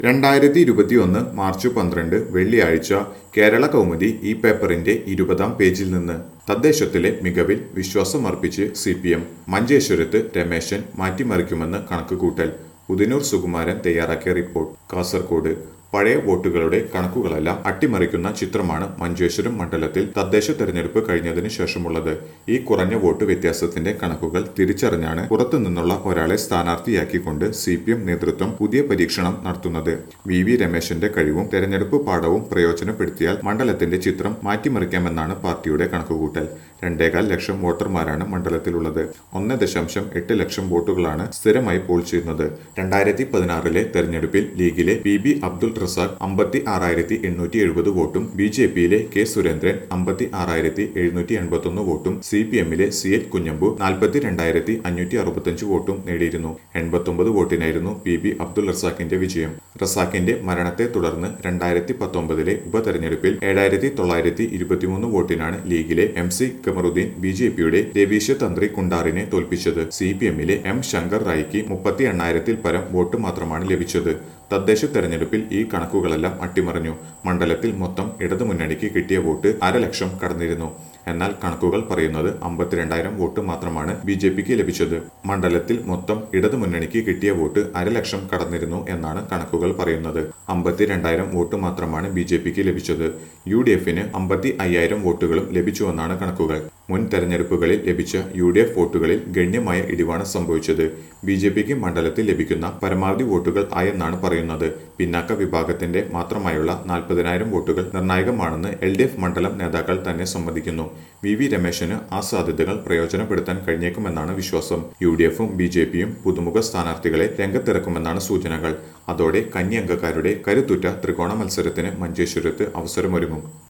രണ്ടായിരത്തി ഇരുപത്തിയൊന്ന് മാർച്ച് പന്ത്രണ്ട് വെള്ളിയാഴ്ച കേരള കൗമുദി ഈ പേപ്പറിന്റെ ഇരുപതാം പേജിൽ നിന്ന് തദ്ദേശത്തിലെ മികവിൽ വിശ്വാസമർപ്പിച്ച് സി പി എം മഞ്ചേശ്വരത്ത് രമേശൻ മാറ്റിമറിക്കുമെന്ന് കണക്കുകൂട്ടൽ ഉദിനൂർ സുകുമാരൻ തയ്യാറാക്കിയ റിപ്പോർട്ട് കാസർകോട് പഴയ വോട്ടുകളുടെ കണക്കുകളെല്ലാം അട്ടിമറിക്കുന്ന ചിത്രമാണ് മഞ്ചേശ്വരം മണ്ഡലത്തിൽ തദ്ദേശ തെരഞ്ഞെടുപ്പ് കഴിഞ്ഞതിന് ശേഷമുള്ളത് ഈ കുറഞ്ഞ വോട്ട് വ്യത്യാസത്തിന്റെ കണക്കുകൾ തിരിച്ചറിഞ്ഞാണ് പുറത്തുനിന്നുള്ള ഒരാളെ സ്ഥാനാർത്ഥിയാക്കിക്കൊണ്ട് സി പി എം നേതൃത്വം പുതിയ പരീക്ഷണം നടത്തുന്നത് വി വി രമേശന്റെ കഴിവും തെരഞ്ഞെടുപ്പ് പാഠവും പ്രയോജനപ്പെടുത്തിയാൽ മണ്ഡലത്തിന്റെ ചിത്രം മാറ്റിമറിക്കാമെന്നാണ് പാർട്ടിയുടെ കണക്കുകൂട്ടൽ രണ്ടേകാൽ ലക്ഷം വോട്ടർമാരാണ് മണ്ഡലത്തിലുള്ളത് ഒന്ന് ദശാംശം എട്ട് ലക്ഷം വോട്ടുകളാണ് സ്ഥിരമായി പോൾ ചെയ്യുന്നത് രണ്ടായിരത്തി പതിനാറിലെ തെരഞ്ഞെടുപ്പിൽ ലീഗിലെ പി ബി അബ്ദുൾ റസാഖ് അമ്പത്തി ആറായിരത്തി എണ്ണൂറ്റി എഴുപത് വോട്ടും ബി ജെ പിയിലെ കെ സുരേന്ദ്രൻ അമ്പത്തി ആറായിരത്തി എഴുന്നൂറ്റി എൺപത്തി ഒന്ന് വോട്ടും സി പി എമ്മിലെ സി എച്ച് കുഞ്ഞമ്പു നാൽപ്പത്തി രണ്ടായിരത്തി അഞ്ഞൂറ്റി അറുപത്തഞ്ച് വോട്ടും നേടിയിരുന്നു എൺപത്തൊമ്പത് വോട്ടിനായിരുന്നു പി ബി അബ്ദുൾ റസാഖിന്റെ വിജയം റസാഖിന്റെ മരണത്തെ തുടർന്ന് രണ്ടായിരത്തി പത്തൊമ്പതിലെ ഉപതെരഞ്ഞെടുപ്പിൽ ഏഴായിരത്തി തൊള്ളായിരത്തി ഇരുപത്തിമൂന്ന് വോട്ടിനാണ് ലീഗിലെ M C Kamaruddin B J പിയുടെ രവീശ തന്ത്രി കുണ്ടാറിനെ തോൽപ്പിച്ചത് സി പി എമ്മിലെ എം ശങ്കർ റായിക്ക് മുപ്പത്തി എണ്ണായിരത്തിൽ പരം വോട്ട് മാത്രമാണ് ലഭിച്ചത് തദ്ദേശ തെരഞ്ഞെടുപ്പിൽ ഈ കണക്കുകളെല്ലാം അട്ടിമറിഞ്ഞു മണ്ഡലത്തിൽ മൊത്തം ഇടതുമുന്നണിക്ക് കിട്ടിയ വോട്ട് അരലക്ഷം കടന്നിരുന്നു എന്നാൽ കണക്കുകൾ പറയുന്നത് അമ്പത്തിരണ്ടായിരം വോട്ട് മാത്രമാണ് ബി ജെ പിക്ക് ലഭിച്ചത് മണ്ഡലത്തിൽ മൊത്തം ഇടതുമുന്നണിക്ക് കിട്ടിയ വോട്ട് അരലക്ഷം കടന്നിരുന്നു എന്നാണ് കണക്കുകൾ പറയുന്നത് അമ്പത്തിരണ്ടായിരം വോട്ട് മാത്രമാണ് ബി ജെ പിക്ക് ലഭിച്ചത് യു ഡി എഫിന് അമ്പത്തി അയ്യായിരം വോട്ടുകളും ലഭിച്ചുവെന്നാണ് കണക്കുകൾ മുൻ തെരഞ്ഞെടുപ്പുകളിൽ ലഭിച്ച യു ഡി എഫ് വോട്ടുകളിൽ ഗണ്യമായ ഇടിവാണ് സംഭവിച്ചത് ബി ജെ പിക്ക് മണ്ഡലത്തിൽ ലഭിക്കുന്ന പരമാവധി വോട്ടുകൾ ആയെന്നാണ് പറയുന്നത് പിന്നാക്ക വിഭാഗത്തിന്റെ മാത്രമായുള്ള നാൽപ്പതിനായിരം വോട്ടുകൾ നിർണായകമാണെന്ന് എൽ ഡി എഫ് മണ്ഡലം നേതാക്കൾ തന്നെ സമ്മതിക്കുന്നു വി വി രമേശന് ആ സാധ്യതകൾ പ്രയോജനപ്പെടുത്താൻ കഴിഞ്ഞേക്കുമെന്നാണ് വിശ്വാസം യു ഡി എഫും ബി ജെ പിയും പുതുമുഖ സ്ഥാനാർത്ഥികളെ രംഗത്തിറക്കുമെന്നാണ് സൂചനകൾ അതോടെ കന്നി അംഗക്കാരുടെ കരുത്തുറ്റ ത്രികോണ മത്സരത്തിന് മഞ്ചേശ്വരത്ത് അവസരമൊരുങ്ങും